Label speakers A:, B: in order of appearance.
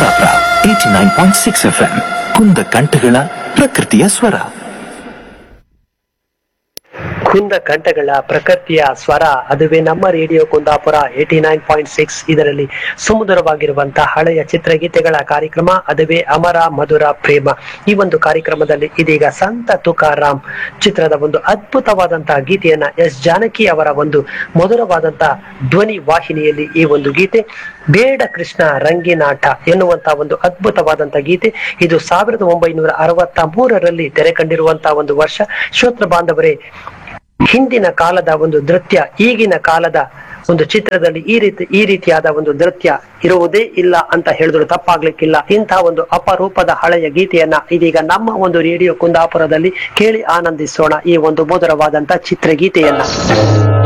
A: Kundapura eighty nine point six F M ಕುಂದ ಕಂಠಗಳ ಪ್ರಕೃತಿಯ ಸ್ವರ
B: ಕುಂದ ಕಂಠಗಳ ಪ್ರಕೃತಿಯ ಸ್ವರ ಅದುವೇ ನಮ್ಮ radio Kundapura eighty nine point six ಇದರಲ್ಲಿ ಸುಮಧುರವಾಗಿರುವಂತಹ ಹಳೆಯ ಚಿತ್ರಗೀತೆಗಳ ಕಾರ್ಯಕ್ರಮ ಅದುವೇ ಅಮರ ಮಧುರ ಪ್ರೇಮ ಈ ಒಂದು ಕಾರ್ಯಕ್ರಮದಲ್ಲಿ ಇದೀಗ ಸಂತ ತುಕಾರಾಮ್ ಚಿತ್ರದ ಒಂದು ಅದ್ಭುತವಾದಂತಹ ಗೀತೆಯನ್ನ ಎಸ್ ಜಾನಕಿ ಅವರ ಒಂದು ಮಧುರವಾದಂತಹ ಧ್ವನಿ ವಾಹಿನಿಯಲ್ಲಿ ಈ ಒಂದು ಗೀತೆ ಬೇಡ ಕೃಷ್ಣ ರಂಗಿನಾಟ ಎನ್ನುವಂತಹ ಒಂದು ಅದ್ಭುತವಾದಂತಹ ಗೀತೆ ಇದು ಸಾವಿರದ ಒಂಬೈನೂರ ಅರವತ್ತ ಮೂರರಲ್ಲಿ ತೆರೆ ಕಂಡಿರುವಂತಹ ಒಂದು ವರ್ಷ ಶ್ರೋತ್ರ ಬಾಂಧವರೇ ಹಿಂದಿನ ಕಾಲದ ಒಂದು ನೃತ್ಯ ಈಗಿನ ಕಾಲದ ಒಂದು ಚಿತ್ರದಲ್ಲಿ ಈ ರೀತಿ ಈ ರೀತಿಯಾದ ಒಂದು ನೃತ್ಯ ಇರುವುದೇ ಇಲ್ಲ ಅಂತ ಹೇಳಿದ್ರು ತಪ್ಪಾಗ್ಲಿಕ್ಕಿಲ್ಲ ಇಂತಹ ಒಂದು ಅಪರೂಪದ ಹಳೆಯ ಗೀತೆಯನ್ನ ಇದೀಗ ನಮ್ಮ ಒಂದು ರೇಡಿಯೋ ಕುಂದಾಪುರದಲ್ಲಿ ಕೇಳಿ ಆನಂದಿಸೋಣ ಈ ಒಂದು ಮಧುರವಾದಂತ ಚಿತ್ರಗೀತೆಯನ್ನ